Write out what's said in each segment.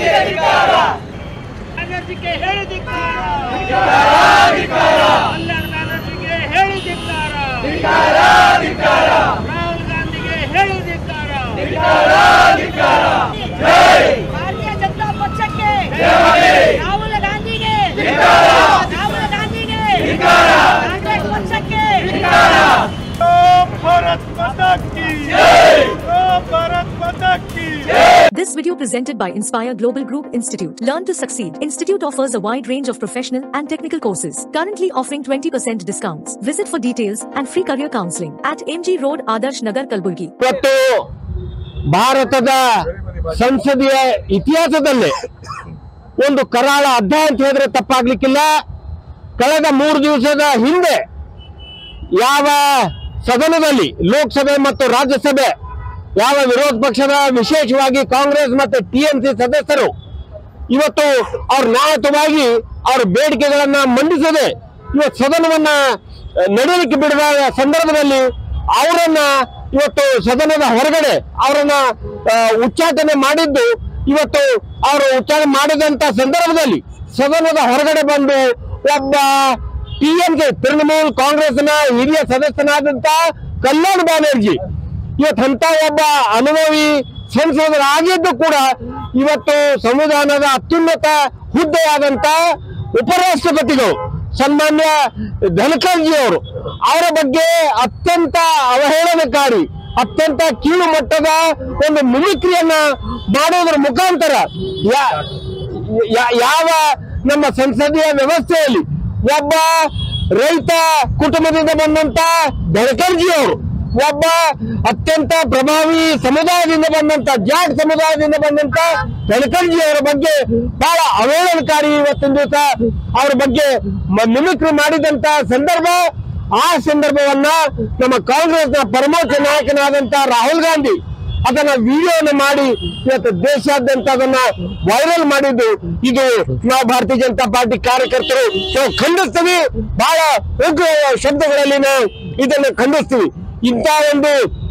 ಬ್ಯಾನರ್ಜಿಗೆ ಹೇಳಿದಿಕ್ಕಾರ ಕಲ್ಯಾಣ್ ಬ್ಯಾನರ್ಜಿಗೆ ಹೇಳಿದಿಕ್ಕಾರ ರಾಹುಲ್ ಗಾಂಧಿಗೆ ಹೇಳಿದಿಕ್ಕಾರ ಭಾರತೀಯ ಜನತಾ ಪಕ್ಷಕ್ಕೆ ರಾಹುಲ್ ಗಾಂಧಿಗೆ ರಾಹುಲ್ ಗಾಂಧಿಗೆ ಕಾಂಗ್ರೆಸ್ ಪಕ್ಷಕ್ಕೆ ಭಾರತ್ ಮಾತಾ ಕಿ ಭಾರತ್ ಮಾತಾ ಕಿ This video presented by Inspire Global Group Institute. Learn to succeed. Institute offers a wide range of professional and technical courses. Currently offering 20% discounts. Visit for details and free career counseling at MG Road, Adarsh Nagar, Kalburgi. ಇವತ್ತು ಭಾರತದ ಸಂಸದೀಯ ಇತಿಹಾಸದಲ್ಲೇ ಒಂದು ಕರಾಳ ಅಧ್ಯಾಯ ಅಂತ ಹೇಳಿದ್ರೆ ತಪ್ಪಾಗ್ಲಿಕ್ಕಿಲ್ಲ ಕಳೆದ ಮೂರು ದಿವಸದ ಹಿಂದೆ ಯಾವ ಸದನದಲ್ಲಿ ಲೋಕಸಭೆ ಮತ್ತು ರಾಜ್ಯಸಭೆ ಯಾವ ವಿರೋಧ ಪಕ್ಷದ ವಿಶೇಷವಾಗಿ ಕಾಂಗ್ರೆಸ್ ಮತ್ತು ಟಿಎಂಸಿ ಸದಸ್ಯರು ಇವತ್ತು ಅವ್ರ ನ್ಯಾಯಯುತವಾಗಿ ಅವ್ರ ಬೇಡಿಕೆಗಳನ್ನ ಮಂಡಿಸದೆ ಇವತ್ತು ಸದನವನ್ನ ಅಹ್, ನಡೆಯಲಿಕ್ಕೆ ಬಿಡದ ಸಂದರ್ಭದಲ್ಲಿ ಅವರನ್ನ ಇವತ್ತು ಸದನದ ಹೊರಗಡೆ ಅವರನ್ನ ಅಹ್, ಉಚ್ಚಾಟನೆ ಮಾಡಿದ್ದು ಇವತ್ತು ಅವರು ಉಚ್ಚಾಟನೆ ಮಾಡಿದಂತ ಸಂದರ್ಭದಲ್ಲಿ ಸದನದ ಹೊರಗಡೆ ಬಂದು ಒಬ್ಬ ಟಿಎಂಕೆ ತೃಣಮೂಲ್ ಕಾಂಗ್ರೆಸ್ನ ಹಿರಿಯ ಸದಸ್ಯನಾದಂತ ಕಲ್ಯಾಣ್ ಬ್ಯಾನರ್ಜಿ ಇವತ್ತು ಅಂತ ಒಬ್ಬ ಅನುಭವಿ ಸಂಸದರಾಗಿದ್ದು ಕೂಡ ಇವತ್ತು ಸಂವಿಧಾನದ ಅತ್ಯುನ್ನತ ಹುದ್ದೆಯಾದಂತ ಉಪರಾಷ್ಟ್ರಪತಿಗಳು ಸನ್ಮಾನ್ಯ ಧನಖರ್ಜಿ ಅವರು ಅವರ ಬಗ್ಗೆ ಅತ್ಯಂತ ಅವಹೇಳನಕಾರಿ ಅತ್ಯಂತ ಕೀಳು ಮಟ್ಟದ ಒಂದು ಮಿಮಿಕ್ರಿಯನ್ನ ಮಾಡೋದ್ರ ಮುಖಾಂತರ ಯಾ- ಯಾ- ಯಾವ ನಮ್ಮ ಸಂಸದೀಯ ವ್ಯವಸ್ಥೆಯಲ್ಲಿ ಒಬ್ಬ ರೈತ ಕುಟುಂಬದಿಂದ ಬಂದಂತ ಬೆಳಕರ್ಜಿ ಅವರು ಒಬ್ಬ ಅತ್ಯಂತ ಪ್ರಭಾವಿ ಸಮುದಾಯದಿಂದ ಬಂದಂತ ಜಾಟ್ ಸಮುದಾಯದಿಂದ ಬಂದಂತ ಬೆಳಕರ್ಜಿ ಅವರ ಬಗ್ಗೆ ಬಹಳ ಅವಹೇಳನಕಾರಿ ಇವತ್ತಿನ ದಿವಸ ಅವರ ಬಗ್ಗೆ ಮ- ಮಿಮಿಕ್ರಿ ಮಾಡಿದಂತ ಸಂದರ್ಭ ಆ ಸಂದರ್ಭವನ್ನ ನಮ್ಮ ಕಾಂಗ್ರೆಸ್ನ ಪರಮೋಚ್ಚ ನಾಯಕನಾದಂತ ರಾಹುಲ್ ಗಾಂಧಿ ಅದನ್ನ ವಿಡಿಯೋನ ಮಾಡಿ ಇವತ್ತು ದೇಶಾದ್ಯಂತ ಅದನ್ನ ವೈರಲ್ ಮಾಡಿದ್ದು ಇದು ನಾವು ಭಾರತೀಯ ಜನತಾ ಪಾರ್ಟಿ ಕಾರ್ಯಕರ್ತರು ನಾವು ಖಂಡಿಸ್ತೀವಿ ಬಹಳ ಉಗ್ರ ಶಬ್ದಗಳಲ್ಲಿ ನಾವು ಇದನ್ನು ಖಂಡಿಸ್ತೀವಿ ಇಂಥ ಒಂದು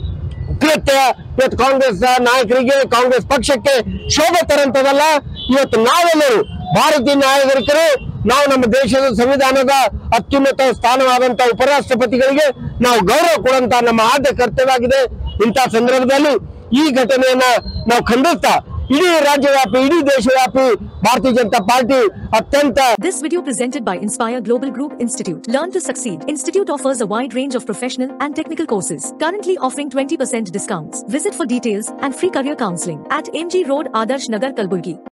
ಕೃತ್ಯ ಇವತ್ತು ಕಾಂಗ್ರೆಸ್ ನಾಯಕರಿಗೆ ಕಾಂಗ್ರೆಸ್ ಪಕ್ಷಕ್ಕೆ ಶೋಭೆ ತರಂತದಲ್ಲ ಇವತ್ತು ನಾವೆಲ್ಲರೂ ಭಾರತೀಯ ನಾಗರಿಕರು ನಾವು ನಮ್ಮ ದೇಶದ ಸಂವಿಧಾನದ ಅತ್ಯುನ್ನತ ಸ್ಥಾನವಾದಂತ ಉಪರಾಷ್ಟ್ರಪತಿಗಳಿಗೆ ನಾವು ಗೌರವ ಕೊಡುವಂತ ನಮ್ಮ ಆದ್ಯ ಕರ್ತವ್ಯವಾಗಿದೆ ಇಂಥ ಸಂದರ್ಭದಲ್ಲಿ ಈ ಘಟನೆಯನ್ನ ನಾವು ಖಂಡಿಸ್ತಾ ಇಡೀ ರಾಜ್ಯವ್ಯಾಪಿ ಇಡೀ ದೇಶವ್ಯಾಪಿ ಭಾರತೀಯ ಜನತಾ ಪಾರ್ಟಿ ಅತ್ಯಂತ This video presented by Inspire Global Group Institute. Learn to succeed. Institute offers a wide range of professional and technical courses. Currently offering 20% discounts. Visit for details and free career counseling at MG Road, Adarsh Nagar, Kalburgi.